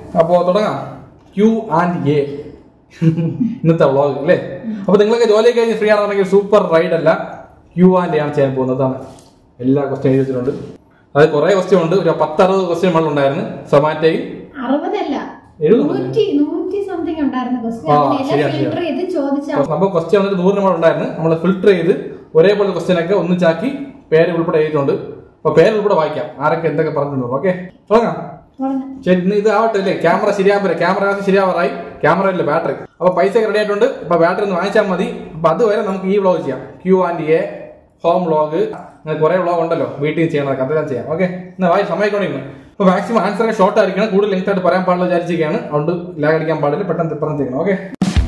അപ്പോൾ തുടങ്ങാം Q and A ഇന്നത്തെ വ്ളോഗ് അല്ലേ അപ്പോൾ നിങ്ങളൊക്കെ ജോലി കഴിഞ്ഞ് ഫ്രീ ആണെന്നുണ്ടെങ്കിൽ സൂപ്പർ റൈഡ് അല്ല ക്യൂ ആൻഡ് എ ആണ് ചെയ്യാൻ പോകുന്നതാണ് എല്ലാ ക്വസ്റ്റ്യൻ എഴുതി വെച്ചിട്ടുണ്ട് അത് കുറേ ക്വസ്റ്റ്യൻ ഉണ്ട് ഒരു പത്തറുപത് ക്വസ്റ്റ്യൻ ഉണ്ടായിരുന്നു സൊമാറ്റോയിൽ അറുപതല്ല എഴുപത് നൂറ്റി നൂറ്റി സംതിങ് ഉണ്ടായിരുന്ന ക്വസ്റ്റ്യൻ ആ, അതിനെല്ലാം ശരിയാ, ശരിയാ. ഫിൽട്ടർ ചെയ്ത് ചോദിച്ചാൽ നമുക്ക് ക്വസ്റ്റ്യൻ വന്നിട്ട് നൂറ് നമ്മൾ ഉണ്ടായിരുന്നു നമ്മൾ ഫിൽട്ടർ ചെയ്ത് ഒരേപോലെ ക്വസ്റ്റ്യൻ ഒക്കെ ഒന്നിച്ചാക്കി പേര് ഉൾപ്പെടെ എഴുതിയിട്ടുണ്ട് അപ്പൊ പേര് ഉൾപ്പെടെ വായിക്കാം ആരൊക്കെ എന്തൊക്കെ പറഞ്ഞിട്ടുണ്ട് ഓക്കെ തുടങ്ങാം തുടങ്ങാം. ശരി ഇന്ന് ഇത് ആവട്ടെ അല്ലേ ക്യാമറ ശരിയാവില്ല ക്യാമറ ശരിയാവാറായി ക്യാമറ ഇല്ല ബാറ്ററി അപ്പൊ പൈസ റെഡി ആയിട്ടുണ്ട് അപ്പൊ ബാറ്ററി ഒന്ന് വാങ്ങിച്ചാൽ മതി അപ്പൊ അതുവരെ നമുക്ക് ഈ വ്ളോഗ് ചെയ്യാം Q and A home vlog അങ്ങനെ കുറെ വ്ളോഗ് ഉണ്ടല്ലോ വീട്ടിൽ ചെയ്യണതൊക്കെ അതെല്ലാം ചെയ്യാം ഓക്കെ എന്നാ വായി സമയക്കൊണ്ടിരിക്കണം അപ്പൊ മാക്സിമം ആൻസർ ഒക്കെ ഷോർട്ട് ആയിരിക്കണം കൂടുതൽ ലെങ്ത് ആയിട്ട് പറയാൻ പാടില്ല വിചാരിച്ചിരിക്കുകയാണ് അതുകൊണ്ട് ലാഗ് അടിക്കാൻ പാടില്ല പെട്ടെന്ന് പെട്ടെന്ന് ചെയ്യണം ഓക്കെ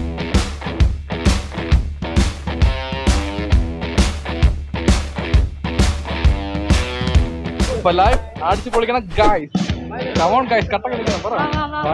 ഇപ്പൊ ലൈവ് അടിച്ചു പൊളിക്കണം ഗായ്സ് കമോൺ ഗായ്സ് കട്ടൊക്കെ നിൽക്കണം പറ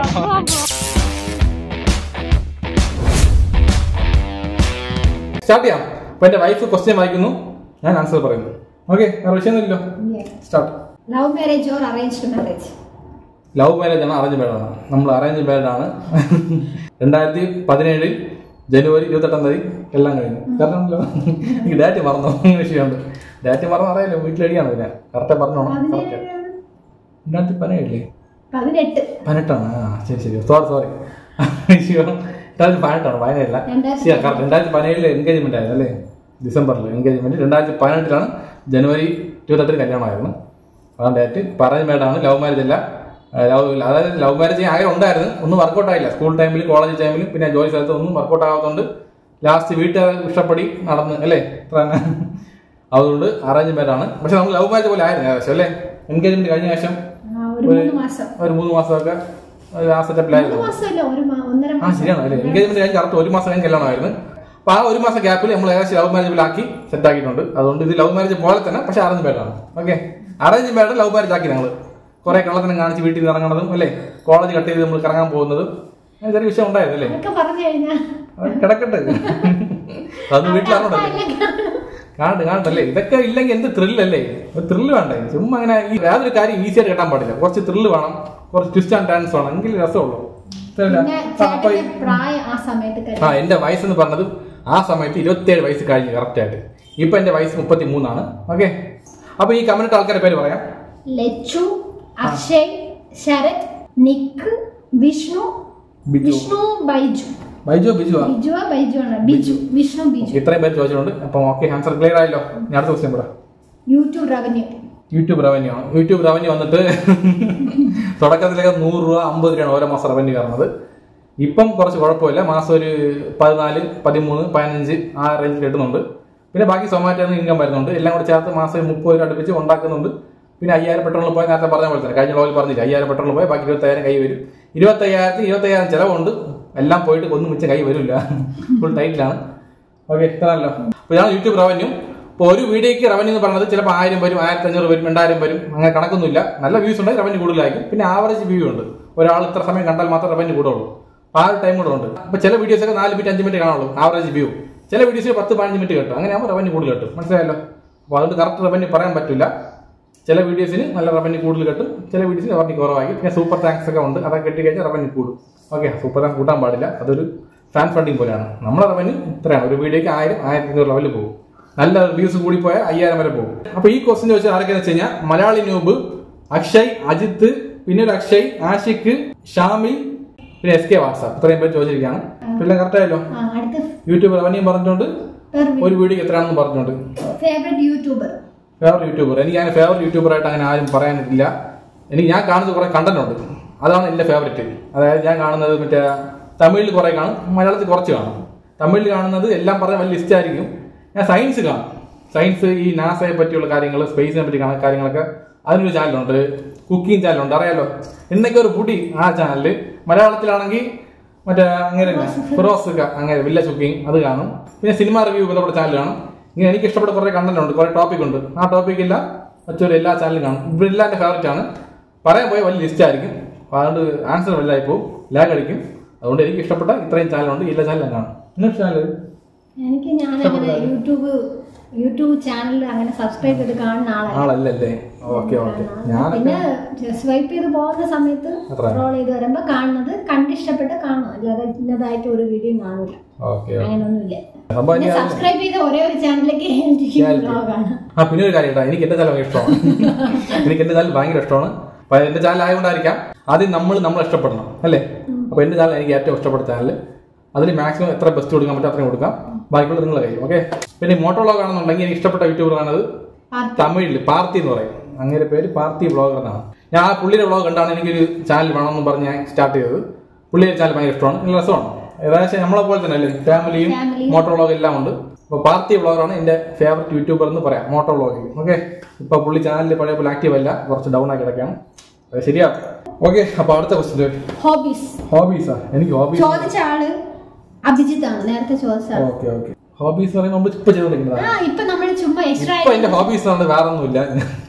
സ്റ്റാർട്ട് ചെയ്യാം അപ്പൊ എന്റെ വൈഫ് ക്വസ്റ്റ്യൻ വായിക്കുന്നു ഞാൻ ആൻസർ പറയുന്നു ഓക്കെ വേറെ വിഷയമൊന്നുമില്ലല്ലോ start love marriage or arranged marriage love marriage ആണ് അറേഞ്ച് മാരേജ് ആണ് നമ്മൾ അറേഞ്ച് മാരേജ് ആണ് രണ്ടായിരത്തി പതിനേഴിൽ ജനുവരി ഇരുപത്തെട്ടാം തീയതി എല്ലാം കഴിഞ്ഞു കാരണമല്ലോ എനിക്ക് ഡാറ്റ് മറന്നു അങ്ങനെ വിഷയമുണ്ട് ഡാറ്റ് മറന്നു അറിയാലോ വീട്ടിലടിയാണ് പിന്നെ കറക്റ്റ് പറഞ്ഞോണം കറക്റ്റ് രണ്ടായിരത്തി പതിനേഴില്ലേ പതിനെട്ട് പതിനെട്ടാണ് ആ ശരി ശരി സോറി സോറി അയ്യോ രണ്ടായിരത്തി പതിനെട്ടാണ് പതിനേഴില്ല രണ്ടായിരത്തി ശരി കറക്റ്റ് രണ്ടായിരത്തി പതിനേഴില് എൻഗേജ്മെന്റ് ആയിരുന്നു അല്ലേ ഡിസംബറിൽ എൻഗേജ്മെന്റ് രണ്ടായിരത്തി പതിനെട്ടിലാണ് ജനുവരി ഇരുപത്തെട്ടിന് കല്യാണമായിരുന്നു അതാണ് ഡേറ്റ് പറഞ്ഞ മേഡാണ് ലവ് മാരേജ് അല്ല ലവ് അതായത് ലവ് മാരേജ് ആഗ്രഹം ഉണ്ടായിരുന്നു ഒന്നും വർക്കൗട്ട് ആയില്ല സ്കൂൾ ടൈമിൽ കോളേജ് ടൈമിൽ പിന്നെ ജോലി സ്ഥലത്ത് ഒന്നും വർക്കൗട്ട് ആകാത്തതുകൊണ്ട് ലാസ്റ്റ് വീട്ടുകാർ ഇഷ്ടപ്പെടി നടന്ന് അല്ലേ ഇത്ര തന്നെ. അതുകൊണ്ട് അറേഞ്ച് മാരേജ് ആണ് പക്ഷെ നമ്മൾ ലവ് മാരേജ് പോലെ ആയിരുന്നു ഏകദേശം അല്ലേ എൻഗേജ്മെന്റ് കഴിഞ്ഞ ശേഷം ആ, ഒരു മൂന്ന് മാസം ഒരു മൂന്ന് മാസമൊക്കെ ഒരു ആ സെറ്റപ്പിലായിരുന്നു മൂന്ന് മാസമല്ല ഒരു മാ- ഒന്നര ആ മാസം ശരിയാണ് അല്ലേ എൻഗേജ്മെന്റ് കഴിഞ്ഞ് കറക്റ്റ് ഒരു മാസം കഴിഞ്ഞ് കല്യാണമായിരുന്നു അപ്പൊ ആ ഒരു മാസം ഗ്യാപ്പിൽ നമ്മൾ ഏകദേശം ലവ് മാരേജിലാക്കി സെറ്റ് ആക്കിയിട്ടുണ്ട് അതുകൊണ്ട് ഇത് ലവ് മാരേജ് പോലെ തന്നെ പക്ഷെ arrange marriage okay arrange marriage love marriage ആക്കി ഞങ്ങൾ കുറെ കള്ളത്തിനും കാണിച്ച് വീട്ടിൽ നിന്ന് ഇറങ്ങണതും അല്ലേ കോളേജ് കട്ട് ചെയ്ത് നമ്മൾ കറങ്ങാൻ പോകുന്നതും അങ്ങനെ ചെറിയ വിഷയം ഉണ്ടായിരുന്നു അല്ലേ അതൊക്കെ പറഞ്ഞു കഴിഞ്ഞാൽ അത് കിടക്കട്ടെ അത് വീട്ടിലാണോടല്ലേ കാണട്ടെ കാണട്ടല്ലേ ഇതൊക്കെ ഇല്ലെങ്കിൽ എന്ത് ത്രില്ലല്ലേ ഒരു ത്രില്ല് വേണ്ടേ ചുമ്മാ അങ്ങനെ ഈ യാതൊരു കാര്യം ഈസി ആയിട്ട് കിട്ടാൻ പാടില്ല കുറച്ച് ത്രില്ല് വേണം കുറച്ച് ട്വിസ്റ്റ് ആൻഡ് ഡാൻസ് വേണം എങ്കിലും രസമുള്ളൂ ഇത്രയല്ല? പിന്നെ ആ, അപ്പൊ ഈ- ചേട്ടന്റെ പ്രായം ആ സമയത്ത് ആ കഴിഞ്ഞു എന്റെ വയസ്സെന്ന് പറഞ്ഞത് ആ സമയത്ത് ഇരുപത്തിയേഴ് വയസ്സ് കഴിഞ്ഞു കറക്റ്റ് ആയിട്ട് ഇപ്പൊ എന്റെ വയസ്സ് മുപ്പത്തി മൂന്നാണ് ഓക്കെ അപ്പൊ ഈ കമന്റ് ആൾക്കാരുടെ പേര് പറയാം ലച്ചു അക്ഷയ് ശരത് നിക്ക് വിഷ്ണു ബിജു വിഷ്ണു ബൈജു ബൈജു ബിജു ബിജുവാ ബൈജു ആണ് ബിജു വിഷ്ണു ബിജു ഇത്രയും പേര് ചോദിച്ചിട്ടുണ്ട് അപ്പൊ ഓക്കെ ആൻസർ ക്ലിയർ ആയല്ലോ ഞാൻ അടുത്ത ക്വസ്റ്റ്യൻ പറയാം യൂട്യൂബ് റവന്യൂ യൂട്യൂബ് റവന്യൂ ആണ് യൂട്യൂബ് റവന്യൂ വന്നിട്ട് തുടക്കത്തിലേക്ക് നൂറ് രൂപ അമ്പത് രൂപയാണ് ഓരോ മാസം റവന്യൂ കയറുന്നത് ഇപ്പം കുറച്ച് കുഴപ്പമില്ല മാസം ഒരു പതിനാല് പതിമൂന്ന് പതിനഞ്ച് ആ റേഞ്ചിൽ കിട്ടുന്നുണ്ട് പിന്നെ ബാക്കി സൊമാറ്റോ ഇൻകം വരുന്നുണ്ട് എല്ലാം കൂടെ ചേർത്ത് മാസം ഒരു മുപ്പത് രൂപ അടുപ്പിച്ച് ഉണ്ടാക്കുന്നുണ്ട് പിന്നെ അയ്യായിരം പെട്രോളിൽ പോയി നേരത്തെ പറഞ്ഞ പോലെ തന്നെ കഴിഞ്ഞ ലോകിൽ പറഞ്ഞില്ല അയ്യായിരം പെട്രോളിൽ പോയി ബാക്കി ഇരുപത്തയ്യായിരം കൈ വരും ഇരുപത്തയ്യായിരത്തി ഇരുപത്തയ്യായിരം ചിലവുണ്ട് എല്ലാം പോയിട്ട് ഒന്നും മിച്ചം കൈ വരില്ല ഫുൾ ടൈറ്റിലാണ് ഓക്കെ ഇത്രയല്ലോ അപ്പോൾ ഇതാണ് യൂട്യൂബ് റവന്യൂ ഇപ്പോൾ ഒരു വീഡിയോയ്ക്ക് റവന്യൂ എന്ന് പറയുന്നത് ചിലപ്പോൾ ആയിരം വരും ആയിരത്തി അഞ്ഞൂറ് വരും രണ്ടായിരം വരും അങ്ങനെ കണക്കൊന്നുമില്ല നല്ല വ്യൂസ് ഉണ്ടെങ്കിൽ റവന്യൂ കൂടുതലായിരിക്കും പിന്നെ ആവറേജ് വ്യൂ ഉണ്ട് ഒരാൾ ഇത്ര സമയം കണ്ടാൽ മാത്രമേ റവന്യൂ കൂടുള്ളൂ അപ്പോൾ ആ ഒരു ടൈം കൂടെ ഉണ്ട് അപ്പോൾ ചില വീഡിയോസ് ഒക്കെ നാല് മിനിറ്റ് അഞ്ച് മിനിറ്റ് കാണുള്ളൂ ആവറേജ് വ്യൂ ചില വീഡിയോസ് പത്ത് പതിനഞ്ച് മിനിറ്റ് കിട്ടും അങ്ങനെ ആകുമ്പോൾ റവന്യൂ കൂടുതൽ കിട്ടും മനസ്സിലായല്ലോ അപ്പോൾ അതുകൊണ്ട് കറക്റ്റ് റവന്യൂ പറയാൻ പറ്റില്ല ചില വീഡിയോസിന് നല്ല റവന്യൂ കൂടുതൽ കിട്ടും ചില വീഡിയോസിന് റവന്യൂ കുറവായിരിക്കും പിന്നെ സൂപ്പർ താങ്ക്സ് ഒക്കെ ഉണ്ട് അതൊക്കെ കിട്ടി കഴിഞ്ഞാൽ റവന്യൂ കൂടും ഓക്കെ സൂപ്പർ താങ്ക്സ് കൂട്ടാൻ പാടില്ല അതൊരു ഫാൻ ഫണ്ടിങ് പോലെയാണ് നമ്മുടെ റവന്യൂ ഇത്രയാണ് ഒരു വീഡിയോയ്ക്ക് ആയിരം ആയിരത്തി അഞ്ഞൂറ് ലെവലിൽ പോകും നല്ല വ്യൂസ് കൂടി പോയാൽ അയ്യായിരം വരെ പോകും അപ്പൊ ഈ ക്വസ്റ്റ്യൻ ചോദിച്ചാൽ ആരൊക്കെയാന്ന് വെച്ച് കഴിഞ്ഞാൽ മലയാളി നൂബ് അക്ഷയ് അജിത്ത് പിന്നെ ഒരു അക്ഷയ് ആഷിഖ് ഷാമിൽ പിന്നെ എസ് കെ വാട്സാപ്പ് ഇത്രയും പേര് ചോദിച്ചിരിക്കുകയാണ് പിന്നെ കറക്റ്റ് ആയല്ലോ ആ അടുത്ത യൂട്യൂബ് റവന്യൂ പറഞ്ഞിട്ടുണ്ട് ഒരു വീഡിയോക്ക് എത്രയാണെന്ന് പറഞ്ഞിട്ടുണ്ട് ഫേവറേറ്റ് യൂട്യൂബർ ഫേവറേറ്റ് യൂട്യൂബർ എനിക്ക് അങ്ങനെ ഫേവറേറ്റ് യൂട്യൂബറായിട്ട് അങ്ങനെ ആരും പറയാനില്ല എനിക്ക് ഞാൻ കാണുന്നത് കുറെ കണ്ടന്റ് ഉണ്ട് അതാണ് എൻ്റെ ഫേവറേറ്റ് അതായത് ഞാൻ കാണുന്നത് മറ്റേ തമിഴിൽ കുറെ കാണും മലയാളത്തിൽ കുറച്ച് കാണും തമിഴിൽ കാണുന്നത് എല്ലാം പറഞ്ഞ വലിയ ലിസ്റ്റ് ആയിരിക്കും ഞാൻ സയൻസ് കാണും സയൻസ് ഈ നാസയെ പറ്റിയുള്ള കാര്യങ്ങൾ സ്പേസിനെ പറ്റി കാണുന്ന കാര്യങ്ങളൊക്കെ അതിനൊരു ചാനലുണ്ട് കുക്കിംഗ് ചാനലുണ്ട് അറിയാലോ എന്നൊക്കെ ഒരു പുടി ആ ചാനലിൽ മലയാളത്തിലാണെങ്കിൽ മറ്റേ അങ്ങനെ ഫിറോസ് ക- അങ്ങനെ വില്ലേജ് കുക്കിംഗ് അത് കാണും പിന്നെ സിനിമ റിവ്യൂ ബന്ധപ്പെട്ട ചാനൽ കാണും ഇങ്ങനെ എനിക്ക് ഇഷ്ടപ്പെട്ട കുറെ കണ്ടന്റ് ഉണ്ട് കുറെ ടോപ്പിക് ഉണ്ട് ആ ടോപ്പിക് ഇല്ല മറ്റൊരു എല്ലാ ചാനലും കാണും ഇവരെല്ലാം എൻ്റെ ഫേവറേറ്റ് ആണ് പറയാൻ പോയ വലിയ ലിസ്റ്റ് ആയിരിക്കും അപ്പൊ അതുകൊണ്ട് ആൻസർ വലുതായി പോകും ലാഗ് അടിക്കും അതുകൊണ്ട് എനിക്ക് ഇഷ്ടപ്പെട്ട ഇത്രയും ചാനലുണ്ട് എല്ലാ ചാനലും കാണും ഇന്ന ചാനൽ എനിക്ക് ഞാൻ അങ്ങനെ യൂട്യൂബ് യൂട്യൂബ് ചാനൽ അങ്ങനെ സബ്സ്ക്രൈബ് ചെയ്ത് കാണുന്ന ആളല്ല ആളല്ലല്ലേ ഓക്കെ ഓക്കെ ഞാനൊക്കെ പിന്നെ സ്വൈപ്പ് ചെയ്ത് പോകുന്ന സമയത്ത് അത്ര. സ്ക്രോൾ ചെയ്ത് വരുമ്പോ കാണുന്നത് കണ്ടിഷ്ടപ്പെട്ട് കാണും അല്ലാതെ ഇന്നതായിട്ട് ഒരു വീഡിയോ കാണൂല ഓക്കെ അങ്ങനെയൊന്നുമില്ല സംഭവം പിന്നെ ഞാൻ സബ്സ്ക്രൈബ് ചെയ്ത ഒരേ ഒരു ചാനലിലേക്ക് ബ്ലോഗാണ് ആ പിന്നെ ഒരു കാര്യം കേട്ടോ എനിക്ക് എന്റെ ചാനൽ ഭയങ്കര ഇഷ്ടമാണ് എനിക്ക് എന്റെ ചാനൽ ഭയങ്കര ഇഷ്ടമാണ് അപ്പൊ എന്റെ ചാനൽ ആയതുകൊണ്ടായിരിക്കാം ആദ്യം നമ്മൾ നമ്മൾ ഇഷ്ടപ്പെടണം അല്ലേ അപ്പൊ എന്റെ ചാനൽ എനിക്ക് ഏറ്റവും ഇഷ്ടപ്പെട്ട ചാനൽ അതിൽ മാക്സിമം എത്ര ബെസ്റ്റ് കൊടുക്കാൻ പറ്റും അത്രയും കൊടുക്കാം ബാക്കിയുള്ള നിങ്ങൾ കഴിയും ഓക്കെ പിന്നെ മോട്ടോളോഗ് ആണെന്നുണ്ടെങ്കിൽ എനിക്ക് ഇഷ്ടപ്പെട്ട യൂട്യൂബറാണത് തമിഴിൽ പാർത്തി എന്ന് പറയും അങ്ങനെ പേര് പാർത്തി ബ്ലോഗർ എന്നാണ് ഞാൻ ആ പുള്ളിയുടെ ബ്ലോഗ് കണ്ടാണ് എനിക്കൊരു ചാനൽ വേണമെന്ന് പറഞ്ഞ് ഞാൻ സ്റ്റാർട്ട് ചെയ്തത് പുള്ളിയുടെ ചാനൽ ഭയങ്കര ഇഷ്ടമാണ് നല്ല രസമാണ് ഏകദേശം നമ്മളെ പോലെ തന്നെ അല്ലേ ഫാമിലിയും Family. മോട്ടോർ വ്ളോഗ് എല്ലാം ഉണ്ട് അപ്പോൾ പാർട്ടി വ്ളോഗറാണ് എൻ്റെ ഫേവററ്റ് യൂട്യൂബർ എന്ന് പറയാം മോട്ടോർ വ്ളോഗിങ് ഓക്കെ ഇപ്പോൾ പുള്ളി ചാനലിൽ പഴയ പോലെ ആക്റ്റീവ് അല്ല കുറച്ച് ഡൗൺ ആക്കി കിടക്കുകയാണ് അത് ശരിയാ ഓക്കെ അപ്പോൾ അടുത്ത ക്വസ്റ്റ്യൻ ഹോബീസ് ഹോബീസാ എനിക്ക് ഹോബീസ് ചോദിച്ച ആള് അഭിജിത്ത് ആണ് നേരത്തെ ചോദിച്ച ആള് ഓക്കെ ഓക്കെ ഹോബീസ് പറയുമ്പോൾ നമ്മൾ ഇപ്പൊ ചെയ്തോണ്ടിരിക്കുന്നത് ആ ഇപ്പൊ നമ്മൾ ചുമ്മാ എക്സ്ട്രാ ഇപ്പൊ എന്റെ ഹോബീസ് ആണ് വേറെ ഒന്നുമില്ല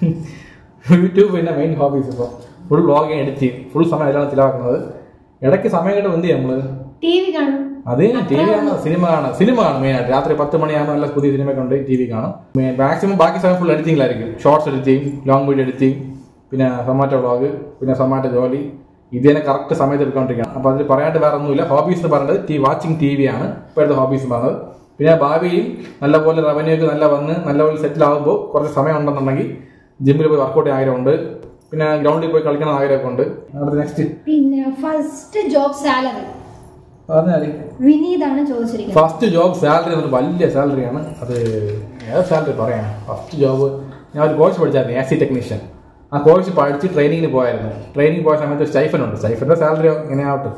യൂട്യൂബ് പിന്നെ മെയിൻ ഹോബീസ് ഇപ്പോൾ ഫുൾ വ്ളോഗിങ് എഡിറ്റ് ചെയ്യും ഫുൾ സമയം അതിലാണ് ചിലവാക്കുന്നത് ഇടയ്ക്ക് സമയം കിട്ടും എന്ത് ചെയ്യും നമ്മള് ടി വി കാണും അത് ടി വി കാണും സിനിമ കാണും സിനിമ കാണും മെയിനായിട്ട് രാത്രി പത്ത് മണിയാകുമ്പോൾ നല്ല പുതിയ സിനിമയൊക്കെ ഉണ്ട് ടി വി കാണും മാക്സിമം ബാക്കി സമയം ഫുൾ എഡിറ്റിംഗിലായിരിക്കും ഷോർട്സ് എഡിറ്റ് ചെയ്യും ലോങ് വീഡിയോ എഡിറ്റ് ചെയ്യും പിന്നെ സൊമാറ്റോ വ്ളോഗ് പിന്നെ സൊമാറ്റോ ജോലി ഇത് തന്നെ കറക്റ്റ് സമയത്ത് എടുക്കൊണ്ടിരിക്കണം അപ്പോൾ അതിൽ പറയാണ്ട് വേറെ ഒന്നുമില്ല ഹോബീസ് എന്ന് പറയുന്നത് ടി വാച്ചിങ് ടി വി ആണ് ഇപ്പോഴത്തെ ഹോബീസ് എന്ന് പറയുന്നത് പിന്നെ ഭാവിയിൽ നല്ലപോലെ റവന്യൂ ഒക്കെ നല്ല വന്ന് നല്ലപോലെ സെറ്റിൽ ആകുമ്പോൾ കുറച്ച് സമയം ഉണ്ടെന്നുണ്ടെങ്കിൽ ജിമ്മിൽ പോയി വർക്കൗട്ട് ചെയ്യാൻ ആഗ്രഹമുണ്ട് പിന്നെ ഗ്രൗണ്ടിൽ പോയി കളിക്കണം എന്ന് ആഗ്രഹമൊക്കെ ഉണ്ട് അടുത്ത നെക്സ്റ്റ് പിന്നെ ഫസ്റ്റ് ജോബ് സാലറി പറഞ്ഞാലേ വിനീതാണ് ചോദിച്ചിരിക്കുന്നത് ഫസ്റ്റ് ജോബ് സാലറി എന്നൊരു വലിയ സാലറിയാണ് അത് ഏത് സാലറി പറയാം ഫസ്റ്റ് ജോബ് ഞാൻ ഒരു കോഴ്സ് പഠിച്ചായിരുന്നു എ സി ടെക്നീഷ്യൻ ആ കോഴ്സ് പഠിച്ച് ട്രെയിനിങ്ങിന് പോയായിരുന്നു ട്രെയിനിങ് പോയ സമയത്ത് ഒരു സ്റ്റൈഫൻ ഉണ്ട് സ്റ്റൈഫൻ്റെ സാലറി ഇങ്ങനെ ആവട്ടെ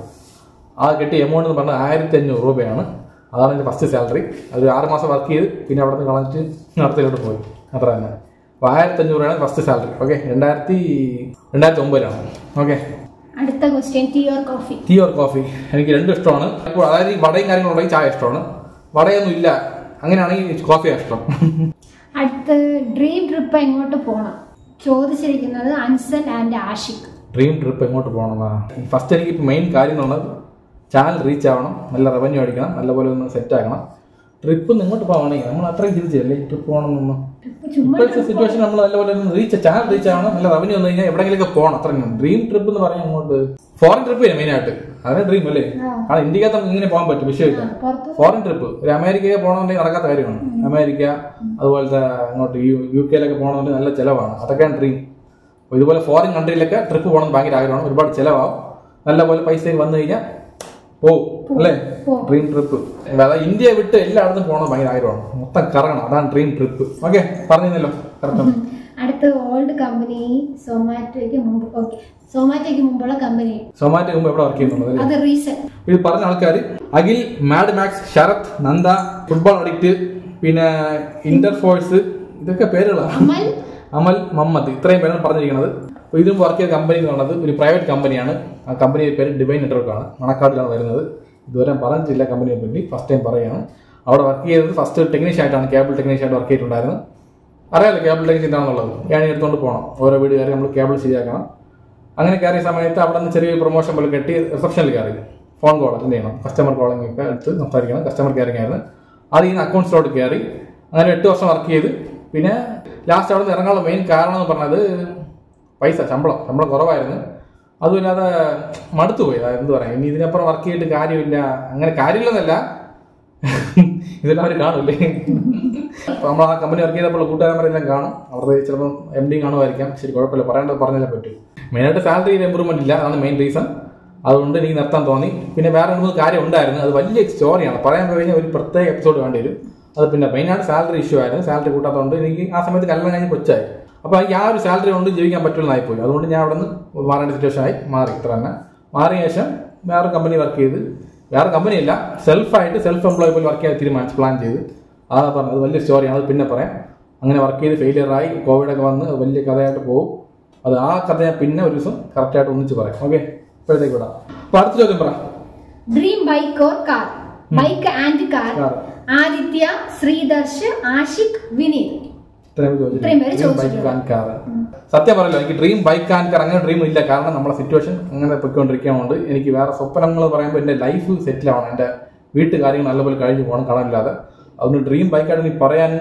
ആ കിട്ടിയ എമൗണ്ട് എന്ന് പറഞ്ഞാൽ ആയിരത്തി അഞ്ഞൂറ് രൂപയാണ് അതാണ് എൻ്റെ ഫസ്റ്റ് സാലറി അത് ആറ് മാസം വർക്ക് ചെയ്ത് പിന്നെ അവിടെ നിന്ന് കളഞ്ഞിട്ട് അടുത്തതിലോട്ട് പോയി അത്ര തന്നെ അപ്പോൾ ആയിരത്തി അഞ്ഞൂറ് രൂപയാണ് ഫസ്റ്റ് സാലറി ഓക്കെ രണ്ടായിരത്തി രണ്ടായിരത്തി ഒമ്പതിലാണ് ഓക്കെ അടുത്ത question tea or coffee tea or coffee എനിക്ക് രണ്ടും ഇഷ്ടമാണ് ഇപ്പോൾ അതായത് ഈ വടയും കാര്യങ്ങളുണ്ടെങ്കിൽ ചായ ഇഷ്ടമാണ് വടയൊന്നും ഇല്ല അങ്ങനെയാണെങ്കിൽ കോഫിയാണ് ഇഷ്ടം അടുത്ത ഡ്രീം ട്രിപ്പ് എങ്ങോട്ട് പോകണം ചോദിച്ചിരിക്കുന്നത് Ansal and Ashiq dream trip എങ്ങോട്ട് പോകണമെന്നാ ഫസ്റ്റ് എനിക്ക് മെയിൻ കാര്യം എന്ന് പറഞ്ഞത് ചാനൽ റീച്ച് ആവണം നല്ല റവന്യൂ അടിക്കണം നല്ലപോലെ ഒന്ന് സെറ്റ് ആക്കണം ട്രിപ്പ് ഇങ്ങോട്ട് പോകണമെങ്കിൽ നമ്മൾ അത്രയും ചിന്തിച്ചല്ലേ ട്രിപ്പ് പോകണമെന്നൊന്നും ചുമ്മാ ഇപ്പോഴത്തെ സിറ്റുവേഷൻ നമ്മൾ നല്ലപോലെ ഒന്ന് റീച്ച് ചാനൽ റീച്ച് ആവണം നല്ല റവന്യൂ വന്നു കഴിഞ്ഞാൽ എവിടെയെങ്കിലൊക്കെ പോകണം അത്രയും ഡ്രീം ട്രിപ്പ് എന്ന് പറയാൻ അങ്ങോട്ട് ഫോറിൻ ട്രിപ്പ് ചെയ്യാം മെയിൻ ആയിട്ട് അതാണ് ഡ്രീം അല്ലേ ആ. കാരണം ഇന്ത്യക്കകത്ത് നമുക്ക് ഇങ്ങനെ പോകാൻ പറ്റും വിഷയമില്ല ആ, പുറത്ത് ഫോറിൻ ട്രിപ്പ് ഒരു അമേരിക്കയിൽ പോകണമെന്നുണ്ടെങ്കിൽ നടക്കാത്ത കാര്യമാണ് അമേരിക്ക അതുപോലത്തെ അങ്ങോട്ട് യു യു കെയിലൊക്കെ പോകണമെന്നുണ്ടെങ്കിൽ നല്ല ചിലവാണ് അതൊക്കെയാണ് ഡ്രീം അപ്പോൾ ഇതുപോലെ ഫോറിൻ കൺട്രിയിലൊക്കെ ട്രിപ്പ് പോകണം ഭയങ്കര ആഗ്രഹമാണ് ഒരുപാട് ചിലവാകും നല്ലപോലെ പൈസ വന്നു കഴിഞ്ഞാൽ പോവും അല്ലേ പോവും. ഡ്രീം ട്രിപ്പ് അതായത് ഇന്ത്യ വിട്ട് എല്ലായിടത്തും പോകണം ഭയങ്കര ആഗ്രഹമാണ് മൊത്തം കറങ്ങണം അതാണ് ഡ്രീം ട്രിപ്പ് ഓക്കെ പറഞ്ഞല്ലോ കറക്റ്റ് അടുത്ത ഓൾഡ് കമ്പനി സൊമാറ്റോയ്ക്ക് മുമ്പ് ഓക്കെ സൊമാറ്റോയ്ക്ക് മുമ്പുള്ള കമ്പനി സൊമാറ്റോ മുമ്പ് എവിടെ വർക്ക് ചെയ്യുന്നുള്ളത് അല്ലേ അത് റീസൺ ഇത് പറഞ്ഞ ആൾക്കാർ Akhil mad max Sarath Nanda football addict പിന്നെ ഇന്റർഫോഴ്സ് ഇതൊക്കെ പേരുകളാണ് അമൽ അമൽ മമ്മദ് ഇത്രയും പേരാണ് പറഞ്ഞിരിക്കുന്നത് അപ്പോൾ ഇതും വർക്ക് ചെയ്ത കമ്പനി എന്ന് പറയുന്നത് ഒരു പ്രൈവറ്റ് കമ്പനിയാണ് ആ കമ്പനിയുടെ പേര് ഡിവൈൻ നെറ്റ്വർക്ക് ആണ് മണക്കാട്ടിലാണ് വരുന്നത് ഇതുവരെ പറഞ്ഞിട്ടില്ല കമ്പനിയെ പറ്റി ഫസ്റ്റ് ടൈം പറയുകയാണ് അവിടെ വർക്ക് ചെയ്തത് ഫസ്റ്റ് ടെക്നീഷ്യൻ ആയിട്ടാണ് കേബിൾ ടെക്നീഷ്യൻ ആയിട്ട് വർക്ക് ചെയ്തിട്ടുണ്ടായിരുന്നത് അറിയാലോ കേബിൾ ടെക്നീഷ്യൻ എന്താണെന്നുള്ളത് ഏണി എടുത്തുകൊണ്ട് പോകണം ഓരോ വീട് കയറി നമ്മൾ കേബിൾ ശരിയാക്കണം അങ്ങനെ കയറിയ സമയത്ത് അവിടെ നിന്ന് ചെറിയ പ്രൊമോഷൻ പോലെ കെട്ടി റിസപ്ഷനിൽ കയറി ഫോൺ കോൾ അറ്റൻഡ് ചെയ്യണം കസ്റ്റമർ കോളിംഗ് ഒക്കെ എടുത്ത് സംസാരിക്കണം കസ്റ്റമർ കെയറിംഗ് ആയിരുന്നു അത് ഈ അക്കൗണ്ട്സിലോട്ട് കയറി അങ്ങനെ എട്ട് വർഷം വർക്ക് ചെയ്ത് പിന്നെ ലാസ്റ്റ് അവിടെ നിന്ന് ഇറങ്ങാനുള്ള മെയിൻ കാരണം എന്ന് പറഞ്ഞത് പൈസ ശമ്പളം ശമ്പളം കുറവായിരുന്നു അതുമില്ലാതെ മടുത്തു പോയി അതായത് എന്ത് പറയാം ഇനി ഇതിനപ്പുറം വർക്ക് ചെയ്തിട്ട് കാര്യമില്ല അങ്ങനെ കാര്യമില്ലെന്നല്ല ഇതെല്ലാം അവർ കാണൂലേ അപ്പൊ നമ്മൾ ആ കമ്പനി വർക്ക് ചെയ്തപ്പോൾ കൂട്ടുകാരന്മാരെല്ലാം കാണും അവരുടെ ചിലപ്പോൾ എം ഡി കാണുമായിരിക്കാം ശരി കുഴപ്പമില്ല പറയേണ്ടത് പറഞ്ഞാലേ പറ്റൂ മെയിനായിട്ട് സാലറിയിൽ ഇമ്പ്രൂവ്മെന്റ് ഇല്ല അതാണ് മെയിൻ റീസൺ അതുകൊണ്ട് എനിക്ക് നിർത്താൻ തോന്നി പിന്നെ വേറെ രണ്ട് മൂന്ന് കാര്യം ഉണ്ടായിരുന്നു അത് വലിയ സ്റ്റോറിയാണ് പറയാൻ പോയി കഴിഞ്ഞാൽ ഒരു പ്രത്യേക എപ്പിസോഡ് വേണ്ടി വരും അത് പിന്നെ മെയിനായിട്ട് സാലറി ഇഷ്യൂ ആയിരുന്നു സാലറി കൂട്ടാത്തതുകൊണ്ട് എനിക്ക് ആ സമയത്ത് കല്യാണം കഴിഞ്ഞ് കൊച്ചായി അപ്പോൾ എനിക്ക് ആ ഒരു സാലറി കൊണ്ട് ജീവിക്കാൻ പറ്റുമെന്നായി പോയി അതുകൊണ്ട് ഞാൻ അവിടെ നിന്ന് മാറേണ്ട സിറ്റുവേഷൻ ആയി മാറി ഇത്ര തന്നെ മാറിയ ശേഷം വേറെ കമ്പനി വർക്ക് ചെയ്ത് വേറെ കമ്പനിയല്ല സെൽഫായിട്ട് സെൽഫ് എംപ്ലോയ് പോലെ വർക്ക് ചെയ്യാൻ തീരുമാനിച്ച് പ്ലാൻ ചെയ്ത് അതാ പറഞ്ഞത് അത് വലിയ സ്റ്റോറിയാണ് അത് പിന്നെ പറയാം അങ്ങനെ വർക്ക് ചെയ്ത് ഫെയിലിയറായി കോവിഡൊക്കെ വന്ന് അത് വലിയ കഥയായിട്ട് പോകും അത് ആ കഥ ഞാൻ പിന്നെ ഒരു ദിവസം കറക്റ്റായിട്ട് ഒന്നിച്ച് പറയാം ഓക്കെ ഇപ്പോഴത്തേക്ക് വിടാം അപ്പൊ അടുത്ത ചോദ്യം പറ dream bike or car bike and car Car. Aditya Sreedarsh Ashiq Vineeth ഇത്രയും ഇത്രയും പേര് ചോദിച്ചു ബൈക്ക് ചോദിച്ചിട്ടുണ്ട്. ആൻഡ് കാർ സത്യം പറയല്ലോ എനിക്ക് ഡ്രീം ബൈക്ക് ആൻഡ് കാർ അങ്ങനെ ഡ്രീം ഇല്ല കാരണം നമ്മളെ സിറ്റുവേഷൻ അങ്ങനെ പൊയ്ക്കൊണ്ടിരിക്കുന്നതുകൊണ്ട് എനിക്ക് വേറെ സ്വപ്നങ്ങൾ പറയുമ്പോൾ എൻ്റെ ലൈഫ് സെറ്റിൽ ആവണം എൻ്റെ വീട്ടു കാര്യങ്ങൾ നല്ലപോലെ കഴിഞ്ഞു പോകണം കടമില്ലാതെ അതുകൊണ്ട് ഡ്രീം ബൈക്കായിട്ട് എനിക്ക് പറയാൻ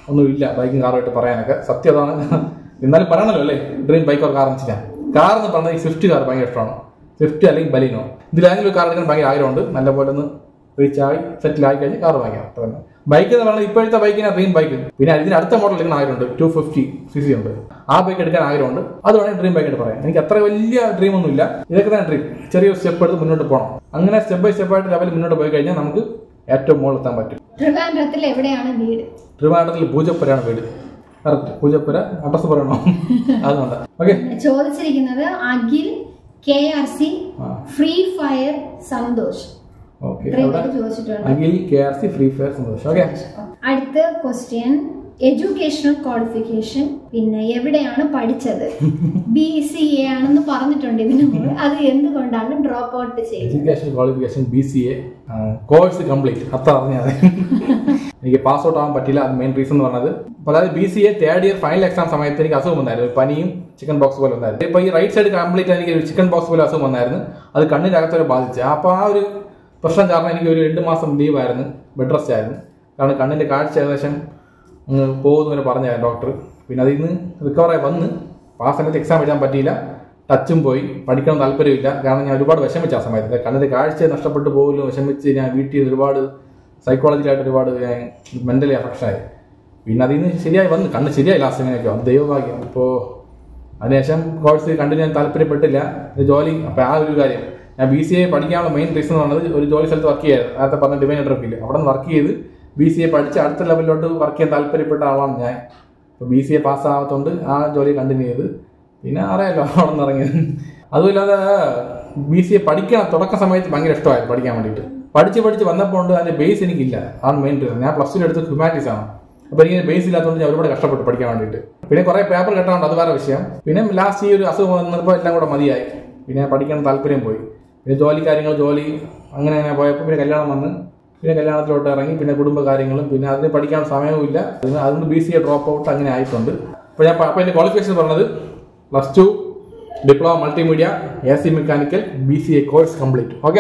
ഒന്നും ഇല്ല ബൈക്കും കാറുമായിട്ട് പറയാനൊക്കെ സത്യം അതാണ് എന്നാലും പറയണല്ലോ അല്ലേ ഡ്രീം ബൈക്ക് ഓർ കാർ എന്ന് വെച്ചാൽ കാർ എന്ന് പറഞ്ഞാൽ ഈ സ്വിഫ്റ്റ് കാർ ഭയങ്കര ഇഷ്ടമാണ് സ്വിഫ്റ്റ് അല്ലെങ്കിൽ ബലിനോ ഇതിലാണെങ്കിലും ഒരു കാർ എടുക്കാൻ ഭയങ്കര ആഗ്രഹമുണ്ട് നല്ല പോലെ ഒന്ന് റീച്ച് ആയി സെറ്റിൽ ആയി കഴിഞ്ഞ് കാർ വാങ്ങിക്കാം അത്ര തന്നെ ബൈക്ക് എന്ന് പറഞ്ഞാൽ ഇപ്പോഴത്തെ ബൈക്കിന് ഡ്രീം ബൈക്ക് പിന്നെ ഇതിന് അടുത്ത മോഡൽ എടുക്കാൻ ആഗ്രഹമുണ്ട് ടു ഫിഫ്റ്റി സി സി ഉണ്ട് ആ ബൈക്ക് എടുക്കാൻ ആഗ്രഹമുണ്ട് അത് വേണമെങ്കിൽ ഡ്രീം ബൈക്ക് ആയിട്ട് പറയാം എനിക്ക് അത്ര വലിയ ഡ്രീം ഒന്നുമില്ല ഇതൊക്കെ തന്നെ ഡ്രീം ചെറിയൊരു സ്റ്റെപ്പ് എടുത്ത് മുന്നോട്ട് പോകണം അങ്ങനെ സ്റ്റെപ്പ് ബൈ സ്റ്റെപ്പ് ആയിട്ട് ലെവലിൽ മുന്നോട്ട് പോയി കഴിഞ്ഞാൽ നമുക്ക് ഏറ്റവും മുകളിൽ എത്താൻ പറ്റും ട്രിവാൻഡ്രത്തിൽ എവിടെയാണ് വീട് ട്രിവാൻഡ്രത്തിൽ പൂജപ്പുരയാണ് വീട് കറക്റ്റ് പൂജപ്പുര അഡ്രസ് പറയണോ അതുകൊണ്ട് ഓക്കെ ചോദിച്ചിരിക്കുന്നത് അഖിൽ കെ ആർ സി ആ ഫ്രീ ഫയർ സന്തോഷ് ഓക്കെ ഇത്രയും അവിടെ പേര് ചോദിച്ചിട്ടുണ്ട് Akhil K R C free fire സന്തോഷം ഓക്കെ അടുത്ത ക്വസ്റ്റ്യൻ എഡ്യൂക്കേഷണൽ ക്വാളിഫിക്കേഷൻ പിന്നെ എവിടെയാണ് പഠിച്ചത് ബി സി എ ആണെന്ന് പറഞ്ഞിട്ടുണ്ട് ഇതിനു മുമ്പ് അത് എന്തുകൊണ്ടാണ് ഡ്രോപ്പ് ഔട്ട് ചെയ്തത് education qualification B C A course complete അത്ര അറിഞ്ഞാൽ എനിക്ക് പാസ് ഔട്ട് ആവാൻ പറ്റില്ല അത് മെയിൻ റീസൺ എന്ന് പറഞ്ഞത് അപ്പോൾ അതായത് B C A third year final exam സമയത്ത് എനിക്ക് അസുഖം വന്നായിരുന്നു ഒരു പനിയും ചിക്കൻ ബോക്സ് പോലെ വന്നായിരുന്നു ഇപ്പോൾ ഈ റൈറ്റ് സൈഡ് കംപ്ലീറ്റ് എനിക്ക് ഒരു ചിക്കൻ ബോക്സ് പോലെ അസുഖം വന്നായിരുന്നു അത് കണ്ണിനകത്തൊരു ബാധിച്ചു അപ്പോൾ ആ ഒരു പ്രശ്നം കാരണം എനിക്ക് ഒരു രണ്ട് മാസം ലീവായിരുന്നു ബെഡ് റെസ്റ്റ് ആയിരുന്നു കാരണം കണ്ണിൻ്റെ കാഴ്ച ഏകദേശം അങ്ങ് പോകുന്നവരെ പറഞ്ഞായിരുന്നു ഡോക്ടർ പിന്നെ അതിൽ നിന്ന് റിക്കവറായി വന്ന് അപ്പോൾ ആ സമയത്ത് എക്സാം എഴുതാൻ പറ്റിയില്ല ടച്ചും പോയി പഠിക്കണം താല്പര്യമില്ല കാരണം ഞാൻ ഒരുപാട് വിഷമിച്ച ആ സമയത്ത് കണ്ണിൻ്റെ കാഴ്ച നഷ്ടപ്പെട്ടു പോകുമല്ലോ വിഷമിച്ച് ഞാൻ വീട്ടിൽ നിന്ന് ഒരുപാട് സൈക്കോളജിക്കലായിട്ട് ഒരുപാട് ഞാൻ മെൻ്റലി അഫക്ഷനായി പിന്നെ അതിൽ നിന്ന് ശരിയായി വന്ന് കണ്ണ് ശരിയായി ലാസ്റ്റ് ഇങ്ങനെയൊക്കെ അത് ദൈവഭാഗ്യം അപ്പോൾ അതിനുശേഷം കോഴ്സ് കണ്ടിന്യൂ ചെയ്യാൻ താല്പര്യപ്പെട്ടില്ല ഇത് ജോലി അപ്പോൾ ആ ഒരു കാര്യം ഞാൻ ബി സി എ പഠിക്കാനുള്ള മെയിൻ റീസൺ എന്ന് പറഞ്ഞത് ഒരു ജോലി സ്ഥലത്ത് വർക്ക് ചെയ്യാറ് നേരത്തെ പറഞ്ഞ ഡിവൈൻ നെറ്റ്വർക്കിൽ അവിടെ നിന്ന് വർക്ക് ചെയ്ത് ബി സി എ പഠിച്ച് അടുത്ത ലെവലിലോട്ട് വർക്ക് ചെയ്യാൻ താല്പര്യപ്പെട്ട ആളാണ് ഞാൻ അപ്പോൾ ബി സി എ പാസ്സാകാത്തതുകൊണ്ട് ആ ജോലി കണ്ടിന്യൂ ചെയ്ത് പിന്നെ അറിയാലോ അവിടെ നിന്ന് ഇറങ്ങിയത് അതുമില്ലാതെ ബി സി എ പഠിക്കാൻ തുടക്ക സമയത്ത് ഭയങ്കര ഇഷ്ടമായിരുന്നു പഠിക്കാൻ വേണ്ടിയിട്ട് പഠിച്ച് പഠിച്ച് വന്നപ്പോൾ ഉണ്ട് അതിന്റെ ബേസ് എനിക്കില്ല ആണ് മെയിൻ റീസൺ ഞാൻ പ്ലസ് ടു എടുത്ത് ഹ്യൂമാനിറ്റീസ് ആണ് അപ്പൊ എനിക്ക് ബേസ് ഇല്ലാത്തതുകൊണ്ട് ഞാൻ ഒരുപാട് കഷ്ടപ്പെട്ടു പഠിക്കാൻ വേണ്ടിയിട്ട് പിന്നെ കുറെ പേപ്പർ കെട്ടാറുണ്ട് അത് വേറെ വിഷയം പിന്നെ ലാസ്റ്റ് ഈ ഒരു അസുഖം വന്നപ്പോൾ എല്ലാം കൂടെ മതിയായി പിന്നെ പഠിക്കാൻ താല്പര്യം പോയി പിന്നെ ജോലി കാര്യങ്ങൾ ജോലി അങ്ങനെ അങ്ങനെ പോയപ്പോൾ പിന്നെ കല്യാണം വന്ന് പിന്നെ കല്യാണത്തിലോട്ട് ഇറങ്ങി പിന്നെ കുടുംബ കാര്യങ്ങളും പിന്നെ അതിന് പഠിക്കാൻ സമയവും ഇല്ല അതിന് അതുകൊണ്ട് B C A drop out അങ്ങനെ ആയിട്ടുണ്ട് അപ്പോൾ ഞാൻ അപ്പോൾ എൻ്റെ ക്വാളിഫിക്കേഷൻ പറഞ്ഞത് plus two diploma multimedia A C mechanical B C A course complete okay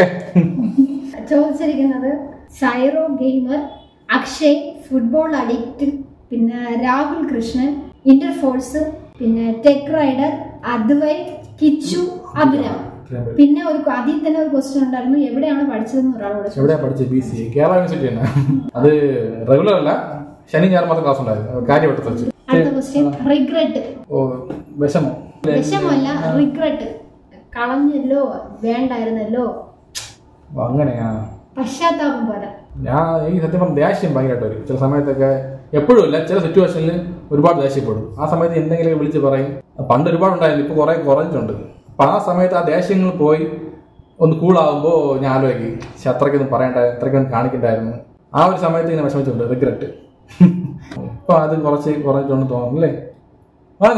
ചോദിച്ചിരിക്കുന്നത് സൈറോ ഗെയിമർ അക്ഷയ് ഫുട്ബോൾ അഡിക്റ്റ് പിന്നെ രാഹുൽ കൃഷ്ണൻ ഇന്റർഫോഴ്സ് പിന്നെ ടെക് റൈഡർ അദ്വൈ കിച്ചു അഭിരാം പിന്നെ ഒരു അതിൽ തന്നെ ഒരു ക്വസ്റ്റ്യൻ ഉണ്ടായിരുന്നു എവിടെയാണ് പഠിച്ചതെന്ന് ഒരാളോട് ചോദിച്ചു. എവിടെയാ പഠിച്ചത് B C A Kerala university തന്നെ അത് റെഗുലർ അല്ല ശനി ഞായർ മാത്രം ക്ലാസ് ഉണ്ടായിരുന്നു കാര്യവട്ടത്ത് വെച്ച് അടുത്ത ക്വസ്റ്റ്യൻ റിഗ്രറ്റ് ഓ വിഷമോ വിഷമല്ല റിഗ്രറ്റ് കളഞ്ഞല്ലോ വേണ്ടായിരുന്നല്ലോ ഓ, അങ്ങനെയാ പശ്ചാത്താപം പോലെ ഞാൻ ഈ സത്യം പറഞ്ഞ ദേഷ്യം ഭയങ്കരമായിട്ട് വരും ചില സമയത്തൊക്കെ എപ്പോഴും ഇല്ല ചില സിറ്റുവേഷനിൽ ഒരുപാട് ദേഷ്യപ്പെടും ആ സമയത്ത് എന്തെങ്കിലുമൊക്കെ വിളിച്ച് പറയും പണ്ട് ഒരുപാട് ഉണ്ടായിരുന്നു ഇപ്പൊ കുറെ കുറഞ്ഞിട്ടുണ്ട് അപ്പൊ ആ സമയത്ത് ആ ദേഷ്യങ്ങൾ പോയി ഒന്ന് കൂളാകുമ്പോൾ ഞാൻ ആലോചിക്കും പക്ഷെ അത്രയ്ക്കൊന്നും പറയണ്ടായിരുന്നു അത്രയ്ക്കൊന്നും കാണിക്കണ്ടായിരുന്നു ആ ഒരു സമയത്ത് ഇങ്ങനെ വിഷമിച്ചിട്ടുണ്ട് റിഗ്രറ്റ് ഇപ്പൊ അത് കുറച്ച് കുറഞ്ഞിട്ടുണ്ട് തോന്നുന്നു അല്ലേ ആ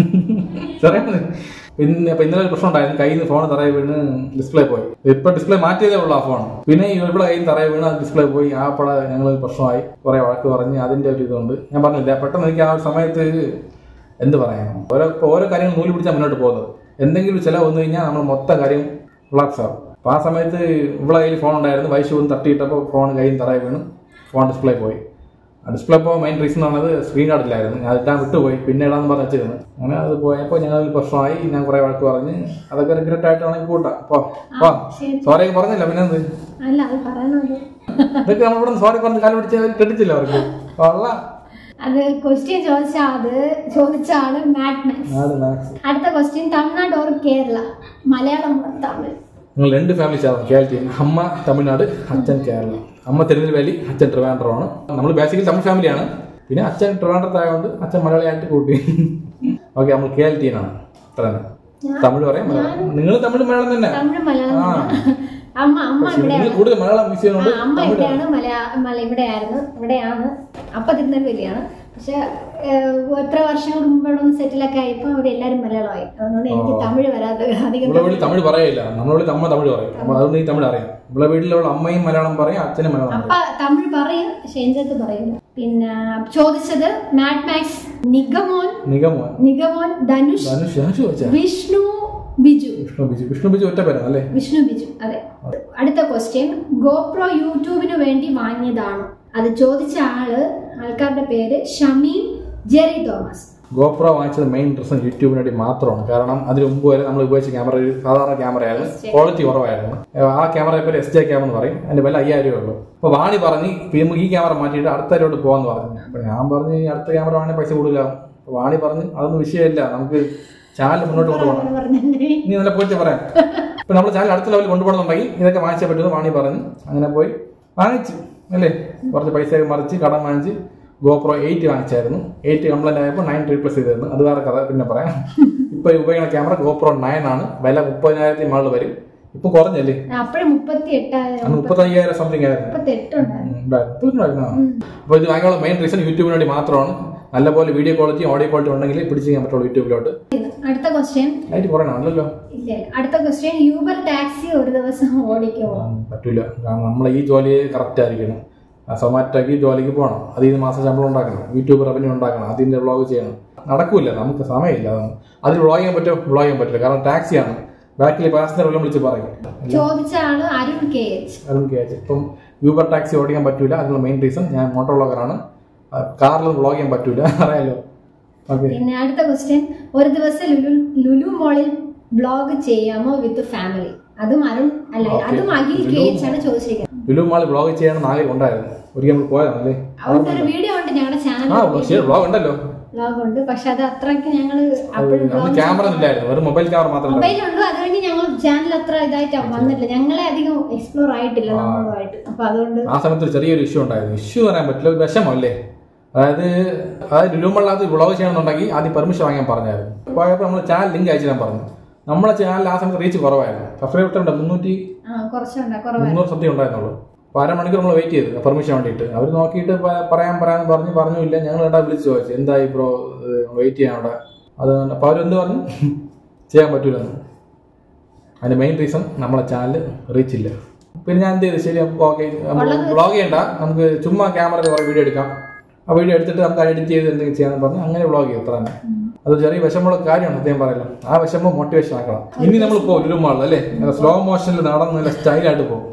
ചെറിയ പിന്നെ ഇപ്പൊ ഇന്നലെ ഒരു പ്രശ്നം ഉണ്ടായിരുന്നു കയ്യിൽ നിന്ന് ഫോൺ തറയെ വീണ് ഡിസ്പ്ലേ പോയി ഇപ്പൊ ഡിസ്പ്ലേ മാറ്റിയതേ ഉള്ളൂ ആ ഫോൺ പിന്നെ ഈ ഇവിടെ കയ്യിൽ നിന്ന് തറയെ വീണ് ഡിസ്പ്ലേ പോയി ആ പട ഞങ്ങൾ പ്രശ്നമായി കുറെ വഴക്ക് പറഞ്ഞ് അതിന്റെ ഒരു ഇതുണ്ട് ഞാൻ പറഞ്ഞില്ല പെട്ടെന്ന് എനിക്ക് ആ ഒരു സമയത്ത് എന്ത് പറയാനും ഓരോ ഇപ്പൊ ഓരോ കാര്യങ്ങൾ നൂല് പിടിച്ചാൽ മുന്നോട്ട് പോകുന്നത് എന്തെങ്കിലും ചില വന്നു കഴിഞ്ഞാൽ നമ്മൾ മൊത്തം കാര്യം റിലാക്സ് ആവും അപ്പൊ ആ സമയത്ത് ഇവിടെ കയ്യിൽ ഫോൺ ഉണ്ടായിരുന്നു വൈശു ഒന്ന് തട്ടിയിട്ടപ്പോൾ ഫോൺ കയ്യിൽ നിന്ന് തറയെ വീണ് ഫോൺ ഡിസ്പ്ലേ പോയി ആ ഡിസ്പ്ലേ ഇപ്പോൾ മെയിൻ റീസൺ ആണത് സ്ക്രീൻ കാർഡിലായിരുന്നു ഞാൻ ഇടാൻ വിട്ടുപോയി പിന്നെ ഇടാന്ന് പറഞ്ഞ് വെച്ചിരുന്നു അങ്ങനെ അത് പോയപ്പോൾ ഞങ്ങൾ പ്രശ്നമായി ഞാൻ കുറെ വഴക്ക് പറഞ്ഞ് അതൊക്കെ റിഗ്രറ്റ് ആയിട്ടാണെങ്കിൽ കൂട്ടാം പോ പോ ശരി. സോറി ഒക്കെ പറഞ്ഞില്ല പിന്നെ എന്ത് അല്ല അത് പറയണല്ലോ ഇതൊക്കെ നമ്മളിവിടെ സോറി പറഞ്ഞ് കാലം പിടിച്ച് അവർ ക്രെഡിറ്റില്ല അവർക്ക് കൊള്ള അത് ക്വസ്റ്റ്യൻ ചോദിച്ചാൽ അത് ചോദിച്ചാണ് മാഡ്നസ് നാട് മാക്സ് അടുത്ത question Tamil Nadu or Kerala Malayalam or Tamil നിങ്ങൾ രണ്ട് ഫാമിലി ചേർന്ന് കേരളത്തിൽ അമ്മ തമിഴ്നാട് അച്ഛൻ കേരളം അമ്മ തിരുനെൽവേലി അച്ഛൻ ട്രിവാൻഡ്രമാണ് നമ്മൾ ബേസിക്കലി തമിഴ് ഫാമിലിയാണ് പിന്നെ അച്ഛൻ ട്രിവാൻഡ്രത്തായതുകൊണ്ട് അച്ഛൻ മലയാളിയായിട്ട് കൂട്ടി ഓക്കെ നമ്മൾ കേരളീയനാണ് അത്ര തന്നെ തമിഴ് പറയാം മലയാളം നിങ്ങൾ തമിഴ് മലയാളം തന്നെ തമിഴ് മലയാളം ആ. അമ്മ അമ്മ പക്ഷേ നിങ്ങൾ ഇവിടെയാണ് കൂടുതൽ മലയാളം മിസ് ആ, ചെയ്യുന്നുണ്ട് അമ്മ തമിഴ് ഇവിടെയാണ് മലയാ മല ഇവിടെയായിരുന്നു ഇവിടെയാണ് അപ്പ തിരുനെൽവേലിയാണ് പക്ഷെ ഏഹ്, എത്ര വർഷങ്ങൾക്ക് മുമ്പ് ഇവിടെ ഒന്ന് സെറ്റിലൊക്കെ ആയപ്പോൾ അവിടെ എല്ലാവരും മലയാളമായി അതുകൊണ്ട് എനിക്ക് ഓ. തമിഴ് വരാതെ അധികം നമ്മളെ വീട്ടിൽ തമിഴ് പറയില്ല നമ്മളെ വീട്ടിൽ അമ്മ തമിഴ് പറയും അപ്പൊ അതുകൊണ്ട് ഈ തമിഴ് അറിയാം നമ്മളെ വീട്ടിലുള്ള അമ്മയും മലയാളം പറയും അച്ഛനും മലയാളം അപ്പ പറയും തമിഴ് പറയും പക്ഷെ എൻ്റെ അടുത്ത് പറയില്ല പിന്നെ ചോദിച്ചത് മാറ്റ് മാക്സ് നിഗമോൻ നിഗമോൻ നിഗമോൻ ധനുഷ് ധനുഷ് ധനുഷ് ചോദിച്ചാ വിഷ്ണു ബിജു വിഷ്ണു ബിജു വിഷ്ണു ബിജു ഒറ്റ പേരാണ് അല്ലേ വിഷ്ണു ബിജു അതെ അടുത്ത ക്വസ്റ്റ്യൻ ഗോപ്രോ യൂട്യൂബിന് വേണ്ടി വാങ്ങിയതാണോ അത് ചോദിച്ച ആള് ആൾക്കാരുടെ പേര് ഷമീം ജെറി തോമസ് ഗോപ്രോ വാങ്ങിച്ചത് മെയിൻ റീസൺ യൂട്യൂബിന് വേണ്ടി മാത്രമാണ് കാരണം അതിന് മുമ്പ് വരെ നമ്മൾ ഉപയോഗിച്ച ക്യാമറ ഒരു സാധാരണ ക്യാമറയായിരുന്നു ക്വാളിറ്റി കുറവായിരുന്നു ആ ക്യാമറ പേര് എസ് ജെ ക്യാമറ എന്ന് പറയും അതിന്റെ വില അയ്യായിരം രൂപ ഉള്ളൂ അപ്പോൾ വാണി പറഞ്ഞ് ഇപ്പൊ നമുക്ക് ഈ ക്യാമറ മാറ്റിയിട്ട് അടുത്തവരോട് പോകാന്ന് പറഞ്ഞു അപ്പൊ ഞാൻ പറഞ്ഞു ഈ അടുത്ത ക്യാമറ വാങ്ങി പൈസ കൂടുതലാവും അപ്പൊ വാണി പറഞ്ഞ് അതൊന്നും വിഷയമില്ല നമുക്ക് ചാനൽ മുന്നോട്ട് കൊണ്ടുപോകണം അങ്ങനെ പറഞ്ഞല്ലേ നീ നല്ല പോയിട്ട് പറയാം ഇപ്പൊ നമ്മൾ ചാനൽ അടുത്ത ലെവലിൽ കൊണ്ടുപോകണമെന്നുണ്ടെങ്കിൽ ഇതൊക്കെ വാങ്ങിച്ചേ പറ്റുമെന്ന് വാണി പറഞ്ഞു അങ്ങനെ പോയി വാങ്ങിച്ചു അല്ലേ കുറച്ച് പൈസ ഒക്കെ മറിച്ച് കടം വാങ്ങിച്ച് ഗോപ്രോ എയ്റ്റ് വാങ്ങിച്ചായിരുന്നു എയ്റ്റ് കംപ്ലൈന്റ് ആയപ്പോൾ നയൻ റീപ്ലേസ് ചെയ്തിരുന്നു അത് വേറെ കഥ പിന്നെ പറയാം ഇപ്പൊ ഉപയോഗിക്കുന്ന ക്യാമറ ഗോപ്രോ നയൻ ആണ് വില മുപ്പതിനായിരത്തി മുകളിൽ വരും ഇപ്പൊ കുറഞ്ഞല്ലേ അപ്പോഴും മുപ്പത്തി എട്ടായിരം അന്ന് മുപ്പത്തയ്യായിരം സംതിങ് ആയിരുന്നു മുപ്പത്തി എട്ടുണ്ടായിരുന്നു ഉം, ഉണ്ടായിരുന്നു. തീർച്ചയായിട്ടും ആ. അപ്പോൾ ഇത് വാങ്ങാനുള്ള മെയിൻ റീസൺ യൂട്യൂബിന് വേണ്ടി മാത്രമാണ് നല്ലപോലെ വീഡിയോ ക്വാളിറ്റി ഓഡിയോ ക്വാളിറ്റി ഉണ്ടെങ്കിൽ പിടിച്ച് ചെയ്യാൻ പറ്റുള്ളൂ യൂട്യൂബിലോട്ട് അടുത്ത ക്വസ്റ്റ്യൻ ലൈറ്റ് കുറയണം അല്ലല്ലോ ഇല്ല ഇല്ല. അടുത്ത ക്വസ്റ്റ്യൻ യൂബർ ടാക്സി ഒരു ദിവസം ഓടിക്കുമോ ആ, പറ്റൂല കാരണം നമ്മൾ ഈ ജോലി കറക്റ്റ് ആയിരിക്കണം സൊമാറ്റോക്ക് ഈ ജോലിക്ക് പോകണം അതിൽ നിന്ന് മാസം ശമ്പളം ഉണ്ടാക്കണം യൂട്യൂബ് റവന്യൂ ഉണ്ടാക്കണം അതിന്റെ വ്ളോഗ് ചെയ്യണം നടക്കൂല നമുക്ക് സമയമില്ല അതാണ് അതിൽ വ്ളോഗ് ചെയ്യാൻ പറ്റുമോ വ്ളോഗ് ചെയ്യാൻ പറ്റില്ല കാരണം ടാക്സിയാണ് ബാക്കിൽ പാസഞ്ചർ വല്ലതും വിളിച്ച് പറയും ചോദിച്ച ആള് അരുൺ കെ എച്ച് അതും കേച്ച് ഇപ്പം യൂബർ ടാക്സി ഓടിക്കാൻ പറ്റൂല അതിനുള്ള മെയിൻ റീസൺ ഞാൻ മോട്ടോർ വ്ളോഗറാണ് കാറിൽ വ്ളോഗ് ചെയ്യാൻ പറ്റൂല അറിയാലോ ഓക്കെ പിന്നെ അടുത്ത ക്വസ്റ്റ്യൻ ഒരു ദിവസം ലുലു ലുലു മോളിൽ ബ്ലോഗ് ചെയ്യാമോ വിത്ത് ഫാമിലി അതും അരുൺ അല്ല Okay. അതും അഖിൽ കെ എച്ച് ആണ് ചോദിച്ചിരിക്കുന്നത് ലുലു മാൾ വ്ളോഗ് ചെയ്യണമെന്ന് ആഗ്രഹം ഉണ്ടായിരുന്നു ഒരിക്കൽ നമ്മൾ പോയതാണല്ലേ അവർക്ക് ഒരു വീഡിയോ ഉണ്ട് ഞങ്ങളുടെ ആ ചാനലിൽ ശരി വ്ളോഗ് ഉണ്ടല്ലോ വ്ലോഗ് ഉണ്ട് പക്ഷെ അത് അത്രയ്ക്ക് ഞങ്ങൾ അത് അപ്പോഴും അന്ന് ക്യാമറ ഒന്നും ഇല്ലായിരുന്നു വെറും മൊബൈൽ ക്യാമറ മാത്രമേ മൊബൈൽ ഉണ്ട് അത് കഴിഞ്ഞ് ഞങ്ങൾ ചാനൽ അത്ര ഇതായിട്ട് വന്നിട്ടില്ല ഞങ്ങളെ അധികം എക്സ്പ്ലോർ ആയിട്ടില്ല നമ്മളുമായിട്ട് അപ്പൊ അതുകൊണ്ട് ആ സമയത്ത് ഒരു ചെറിയൊരു ഇഷ്യൂ ഉണ്ടായിരുന്നു ഇഷ്യൂ പറയാൻ പറ്റില്ല ഒരു വിഷമല്ലേ അതായത് അതായത് ലുലുമള്ളാത്ത് വ്ളോഗ് ചെയ്യണമെന്നുണ്ടെങ്കിൽ ആദ്യം പെർമിഷൻ വാങ്ങാൻ പറഞ്ഞായിരുന്നു പോയപ്പോൾ നമ്മൾ ചാനൽ ലിങ്ക് അയച്ചു തരാൻ പറഞ്ഞു നമ്മളെ ചാനൽ ആ സമയത്ത് റീച്ച് കുറവായിരുന്നു സബ്സ്ക്രൈബർ ഉണ്ട് മുന്നൂറ്റി ആ കുറച്ചുണ്ട് കുറവാണ് മുന്നൂറ് സംതിങ് ഉണ്ടായിരുന്നുള്ളൂ അപ്പോൾ അരമണിക്കൂർ നമ്മൾ വെയിറ്റ് ചെയ്തു പെർമിഷൻ വേണ്ടിയിട്ട് അവർ നോക്കിയിട്ട് പ- പറയാൻ പറയാന്ന് പറഞ്ഞു പറഞ്ഞില്ല ഞങ്ങൾ രണ്ടാ വിളിച്ച് ചോദിച്ചു എന്തായി ബ്രോ വെയിറ്റ് ചെയ്യാൻ അവിടെ അത് അപ്പോൾ അവരെന്ത് പറഞ്ഞു ചെയ്യാൻ പറ്റൂലെന്ന് അതിന്റെ മെയിൻ റീസൺ നമ്മളെ ചാനൽ റീച്ച് ഇല്ല പിന്നെ ഞാൻ എന്ത് ചെയ്തു ശരി ഓക്കെ വ്ളോഗ് ചെയ്യണ്ട നമുക്ക് ചുമ്മാ ക്യാമറ കുറേ വീഡിയോ എടുക്കാം ആ വീഡിയോ എടുത്തിട്ട് നമുക്ക് എഡിറ്റ് ചെയ്ത് എന്തെങ്കിലും ചെയ്യാന്ന് പറഞ്ഞ് അങ്ങനെ വ്ളോഗ് ചെയ്തു അത്ര തന്നെ അത് ചെറിയ വിഷമമുള്ള കാര്യമാണ് സത്യം പറയല്ലോ ആ വിഷമം മോട്ടിവേഷൻ ആക്കണം ഇനി നമ്മൾ പോകും ലുലുമാളിൽ അല്ലേ സ്ലോ മോഷനിൽ നടന്ന് നല്ല സ്റ്റൈലായിട്ട് പോകും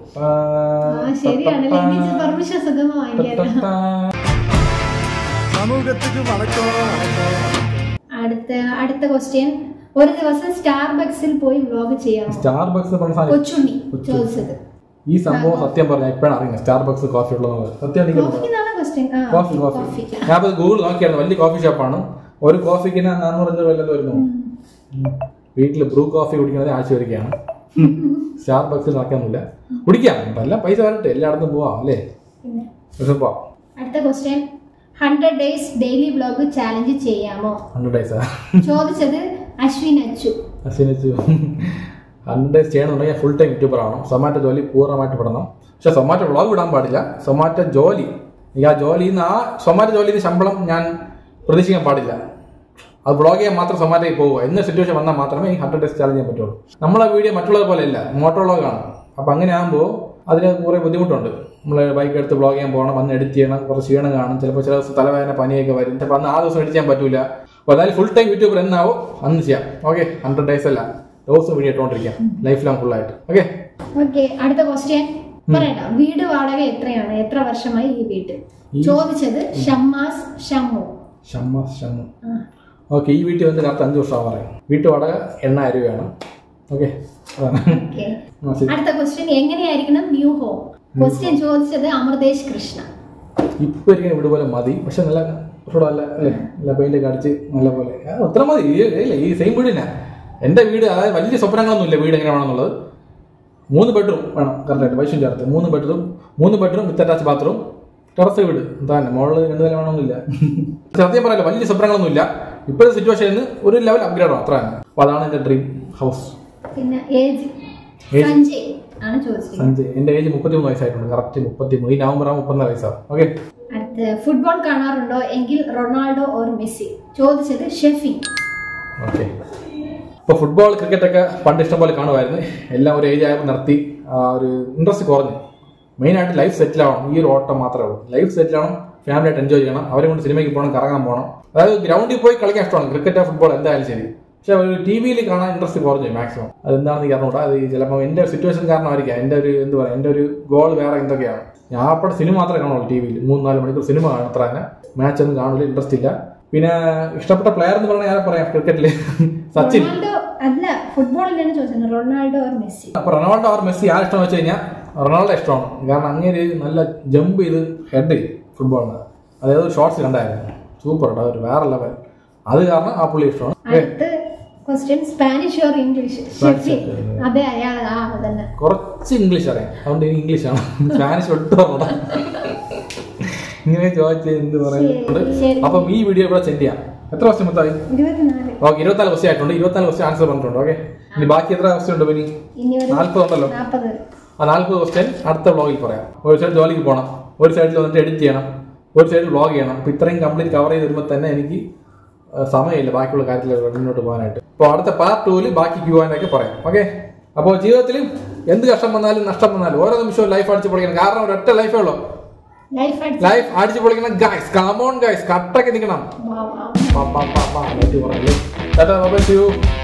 ആ ശരിയാണല്ലേ ഇനി പെർമിഷൻ സുഖമായി വാങ്ങിക്കാം സമൂഹத்துக்கு வணக்கம் வணக்கம் അടുത്ത അടുത്ത ക്വസ്റ്റ്യൻ ഒരു ദിവസം സ്റ്റാർബക്സിൽ പോയി വ്ലോഗ് ചെയ്യാമോ സ്റ്റാർ ബക്സ് പറഞ്ഞ സാധനം കൊച്ചുണ്ണി ചോദിച്ചത് ഈ സംഭവം സത്യം പറഞ്ഞാൽ എപ്പോഴാണ് അറിയുന്നത് സ്റ്റാർ ബക്സ് കോഫി ഉള്ളത് സത്യം എനിക്ക് കോഫി എന്നാണ് ക്വസ്റ്റ്യൻ ആ കോഫി കോഫി ഞാൻ അത് ഗൂഗിൾ നോക്കിയായിരുന്നു വലിയ കോഫി ഷോപ്പാണ് ഒരു കോഫിക്ക് ഞാൻ നാന്നൂറഞ്ച് വല്ലതും വരുന്നു വീട്ടിൽ ബ്രൂ കോഫി കുടിക്കുന്നത് ആഴ്ച വരികയാണ് സ്റ്റാർ ബക്സിൽ നടക്കാനില്ല കുടിക്കാം എല്ലാം പൈസ വരട്ടെ എല്ലായിടത്തും പോവാം അല്ലേ പിന്നെ പക്ഷെ പോവാം അടുത്ത question hundred days daily vlog challenge ചെയ്യാമോ ഹൺഡ്രഡ് ഡേയ്സാ ചോദിച്ചത് അശ്വിൻ അച്ചു അശ്വിനിച്ചു ഹൺഡ്രഡ് ഡേയ്സ് ചെയ്യണമെന്നുണ്ടെങ്കിൽ ഫുൾ ടൈം യൂട്യൂബർ ആവണം സൊമാറ്റോ ജോലി പൂർണ്ണമായിട്ട് വിടണം പക്ഷെ സൊമാറ്റോ വ്ളോഗ് വിടാൻ പാടില്ല സൊമാറ്റോ ജോലി എനിക്ക് ആ ജോലിയിൽ നിന്ന് ആ സൊമാറ്റോ ജോലിയിൽ നിന്ന് ശമ്പളം ഞാൻ പ്രതീക്ഷിക്കാൻ പാടില്ല അത് വ്ളോഗ് ചെയ്യാൻ മാത്രം സൊമാറ്റോയിൽ പോകുക എന്ന സിറ്റുവേഷൻ വന്നാൽ മാത്രമേ ഈ ഹൺഡ്രഡ് ഡേയ്സ് ചാലഞ്ച് ചെയ്യാൻ പറ്റുള്ളൂ നമ്മളെ വീഡിയോ മറ്റുള്ളത് പോലെ അല്ല മോട്ടോ വ്ളോഗാണ് അപ്പം അങ്ങനെ ആകുമ്പോൾ അതിന് കുറേ ബുദ്ധിമുട്ടുണ്ട് നമ്മൾ ബൈക്ക് എടുത്ത് വ്ളോഗ് ചെയ്യാൻ പോകണം വന്ന് എഡിറ്റ് ചെയ്യണം കുറച്ച് ക്ഷീണം കാണും ചിലപ്പോൾ ചില ദിവസം തലവേദന പനിയൊക്കെ വരും ചിലപ്പോൾ അന്ന് ആ ദിവസം എഡിറ്റ് ചെയ്യാൻ പറ്റൂല അപ്പോൾ അതായത് ഫുൾ ടൈം യൂട്യൂബർ എന്നാവോ അന്ന് ചെയ്യാം ഓക്കെ ഹൺഡ്രഡ് ഡേയ്സ് അല്ല ദിവസം വീഡിയോ ഇട്ടുകൊണ്ടിരിക്കാം ലൈഫ് ലോങ് ഫുൾ ആയിട്ട് ഓക്കെ ഓക്കെ അടുത്ത ക്വസ്റ്റ്യൻ പറയണ്ട വീട് വാടക എത്രയാണ് എത്ര വർഷമായി ഈ വീട് ചോദിച്ചത് ഷമ്മാസ് ഷമ്മു ഷമ്മ ഷമ്മ ആ. ഓക്കെ ഈ വീട്ടിൽ വന്ന് കറക്റ്റ് അഞ്ച് വർഷം പറയാം വീട്ടു വാടക എണ്ണായിരം രൂപയാണ് ഓക്കെ അതാണ് ഓക്കെ ആ, ശരി അടുത്ത ക്വസ്റ്റ്യൻ എങ്ങനെയായിരിക്കണം ന്യൂ ഹോം ക്വസ്റ്റ്യൻ ചോദിച്ചത് അമൃതേഷ് കൃഷ്ണ ഇപ്പൊ ഇരിക്കുന്ന വീട് പോലെ മതി പക്ഷെ നല്ല കുറച്ചുകൂടെ നല്ല അല്ലേ നല്ല പെയിന്റ് ഒക്കെ അടിച്ച് നല്ല പോലെ ആ, അത്ര മതി ഈ- ഇല്ല ഈ സെയിം വീട് തന്നെ എന്റെ വീട് അതായത് വലിയ സ്വപ്നങ്ങളൊന്നും ഇല്ല വീട് എങ്ങനെ വേണമെന്നുള്ളത് മൂന്ന് ബെഡ്റൂം വേണം കറക്റ്റായിട്ട് വൈശും ചേർത്ത് മൂന്ന് ബെഡ്റൂം മൂന്ന് bedroom with attach bathroom terrace വീട് എന്താ തന്നെ മുകളിൽ രണ്ട് നില വേണമെന്നില്ല സത്യം പറയല്ലോ വലിയ സ്വപ്നങ്ങളൊന്നും ഇല്ല ഇപ്പോഴത്തെ സിറ്റുവേഷനിൽ ഒരു ലെവൽ അപ്ഗ്രേഡ് അത്ര തന്നെ അപ്പൊ അതാണ് എന്റെ ഡ്രീം ഹൗസ് പിന്നെ ഏജ് Age? സഞ്ജയ് ആണ് ചോദിച്ചത് സഞ്ജയ് എന്റെ ഏജ് മുപ്പത്തിമൂന്ന് വയസ്സായിട്ടുണ്ട് കറക്റ്റ് മുപ്പത്തിമൂന്ന് ഈ നവംബർ ആകുമ്പോൾ മുപ്പത്തിനാല് വയസ്സാവും ഓക്കെ അടുത്ത ഫുട്ബോൾ കാണാറുണ്ടോ എങ്കിൽ റൊണാൾഡോ ഓർ മെസ്സി ചോദിച്ചത് ഷെഫി ഓക്കെ ഇപ്പോൾ ഫുട്ബോൾ ക്രിക്കറ്റ് ഒക്കെ പണ്ട് ഇഷ്ടംപോലെ കാണുമായിരുന്നു എല്ലാം ഒരു ഏജ് ആയപ്പോൾ നിർത്തി ആ ഒരു ഇൻട്രസ്റ്റ് കുറഞ്ഞു മെയിനായിട്ട് ലൈഫ് സെറ്റിൽ ആവണം ഈ ഒരു ഓട്ടം മാത്രമേ ഉള്ളൂ ലൈഫ് സെറ്റിൽ ആവണം ഫാമിലി ആയിട്ട് എൻജോയ് ചെയ്യണം അവരെ കൊണ്ട് സിനിമയ്ക്ക് പോകണം കറങ്ങാൻ പോകണം അതായത് ഗ്രൗണ്ടിൽ പോയി കളിക്കാൻ ഇഷ്ടമാണ് ക്രിക്കറ്റ് ഫുട്ബോൾ എന്തായാലും ശരി പക്ഷെ ഒരു ടി വിയിൽ കാണാൻ ഇൻട്രസ്റ്റ് കുറഞ്ഞു മാക്സിമം അത് എന്താണെന്ന് എനിക്ക് അറിഞ്ഞൂടാ അത് ചിലപ്പോൾ എൻ്റെ സിറ്റുവേഷൻ കാരണമായിരിക്കാം എൻ്റെ ഒരു എന്ത് പറയുക എൻ്റെ ഒരു ഗോൾ വേറെ എന്തൊക്കെയാണ് ഞാൻ അപ്പോൾ സിനിമ മാത്രമേ കാണുള്ളൂ ടി വിയിൽ മൂന്ന് നാല് മണിക്കൂർ സിനിമ കാണും അത്ര തന്നെ മാച്ച് ഒന്നും കാണില്ല ഇൻട്രസ്റ്റ് ഇല്ല പിന്നെ ഇഷ്ടപ്പെട്ട പ്ലെയർ എന്ന് പറഞ്ഞാൽ ആരെ പറയാം ക്രിക്കറ്റിൽ സച്ചിൻ റൊണാൾഡോ അല്ല ഫുട്ബോളിലാണ് ചോദിച്ചത് റൊണാൾഡോ ഓർ മെസ്സി അപ്പൊ റൊണാൾഡോ അവർ മെസ്സി ആര് ഇഷ്ടം വെച്ച് കഴിഞ്ഞാൽ റൊണാൾഡോ ഇഷ്ടമാണ് കാരണം അങ്ങനെ നല്ല ജമ്പ് ചെയ്ത് ഹെഡ് ചെയ്യും ഫുട്ബോളിന് അതായത് ഷോർട്സ് കണ്ടായിരുന്നു സൂപ്പർ കേട്ടോ ഒരു വേറെ ലെവൽ അത് കാരണം ആ പുള്ളി ഇഷ്ടമാണ് അടുത്ത question Spanish or English Shefi അതെ അയാൾ ആ അതന്നെ കുറച്ച് ഇംഗ്ലീഷ് അറിയാം അതുകൊണ്ട് എനിക്ക് ഇംഗ്ലീഷാണ് സ്പാനിഷ് ഒട്ടും അറിഞ്ഞൂടാ. ഇങ്ങനെ ചോദിച്ച എന്ത് പറയുന്നത് ശരി, ശരി. അപ്പം ഈ വീഡിയോ ഇവിടെ സെൻഡ് ചെയ്യാം എത്ര ക്വസ്റ്റ്യൻ മൊത്തമായി ഇരുപത്തിനാല് ഓക്കെ ഇരുപത്തിനാല് ക്വസ്റ്റ്യൻ ആയിട്ടുണ്ട് ഇരുപത്തിനാല് ക്വസ്റ്റ്യൻ ആൻസർ പറഞ്ഞിട്ടുണ്ട് ഓക്കെ ഇനി ബാക്കി എത്ര ക്വസ്റ്റ്യൻ ഉണ്ട് പിന്നെ ഇനി ഒരു നാല്പത് ഉണ്ടല്ലോ നാൽപ്പത് ആ നാൽപ്പത് ക്വസ്റ്റ്യൻ അടുത്ത വ്ളോഗിൽ പറയാം ഒരു സൈഡ് ജോലിക്ക് പോകണം ഒരു സൈഡിൽ വന്നിട്ട് എഡിറ്റ് ചെയ്യണം ഒരു സൈഡിൽ വ്ളോഗ് ചെയ്യണം അപ്പോൾ ഇത്രയും കംപ്ലീറ്റ് കവർ ചെയ്ത് വരുമ്പോൾ തന്നെ എനിക്ക് ആ, സമയമില്ല ബാക്കിയുള്ള കാര്യത്തിൽ മുന്നോട്ട് പോകാനായിട്ട് അപ്പോൾ അടുത്ത പാർട്ട് ടൂവിൽ ബാക്കി ക്യൂ ഒക്കെ പറയാം ഓക്കെ അപ്പോൾ ജീവിതത്തിൽ എന്ത് കഷ്ടം വന്നാലും നഷ്ടം വന്നാലും ഓരോ നിമിഷവും ലൈഫ് അടിച്ച് പൊളിക്കണം കാരണം ഒരൊറ്റ ലൈഫേ ഉള്ളൂ ലൈഫ് അടിച്ച് ലൈഫ് അടിച്ച് പൊളിക്കണം ഗൈസ് കാമോൺ ഗൈസ് കട്ടൊക്കെ നിൽക്കണം വാ, വാ. പാ, പാ, പാ, പാ, എന്നിട്ട് പറയല്ലേ. Tata, bye bye, see you.